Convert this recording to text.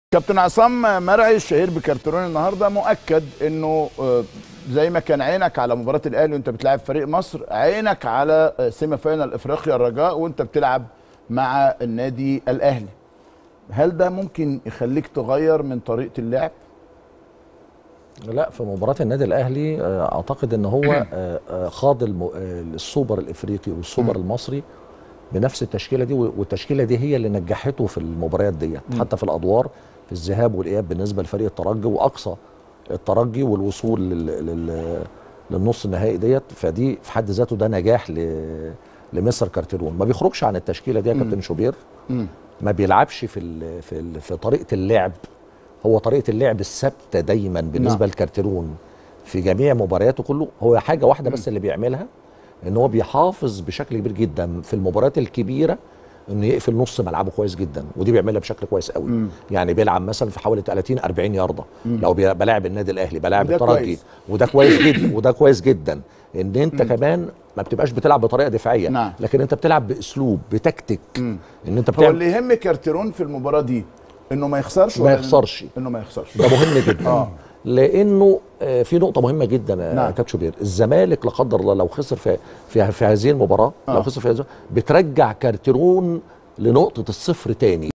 كابتن عصام مرعي الشهير بكارترون النهارده مؤكد انه آه، زي ما كان عينك على مباراه الاهلي وانت بتلعب فريق مصر عينك على آه، سيمي فاينال افريقيا الرجاء وانت بتلعب مع النادي الاهلي هل ده ممكن يخليك تغير من طريقه اللعب لا في مباراة النادي الأهلي آه، أعتقد أن هو آه، آه، خاض الم- آه، السوبر الإفريقي والسوبر المصري بنفس التشكيلة دي والتشكيلة دي هي اللي نجحته في المباريات ديت حتى في الأدوار في الذهاب والإياب بالنسبة لفريق الترجي وأقصى الترجي والوصول لل... لل... للنص النهائي ديت فدي في حد ذاته ده نجاح ل... لمصر كارتيرون ما بيخرجش عن التشكيلة دي يا كابتن شوبير ما بيلعبش في ال... في ال... في طريقة اللعب هو طريقه اللعب الثابته دايما بالنسبه نعم. لكارتيرون في جميع مبارياته كله هو حاجه واحده بس اللي بيعملها ان هو بيحافظ بشكل كبير جدا في المباريات الكبيره انه يقفل نص ملعبه كويس جدا ودي بيعملها بشكل كويس قوي مم. يعني بيلعب مثلا في حوالي 30 40 يارده لو بي- بلاعب النادي الاهلي بلاعب وده الترجي كويس. وده كويس جدا وده كويس جدا ان انت كمان ما بتبقاش بتلعب بطريقه دفاعيه نعم. لكن انت بتلعب باسلوب بتكتيك ان انت هو بتعمل اللي يهم كارترون في المباراه دي انه ما يخسرش ما ولا يخسرش. انه ما يخسرش ده مهم جدا آه. لانه آه، في نقطه مهمه جدا يا نعم. كابتن شوبير الزمالك لا قدر الله لو خسر في في, في هذه المباراه آه. لو خسر في هذه بترجع كارتيرون لنقطه الصفر تاني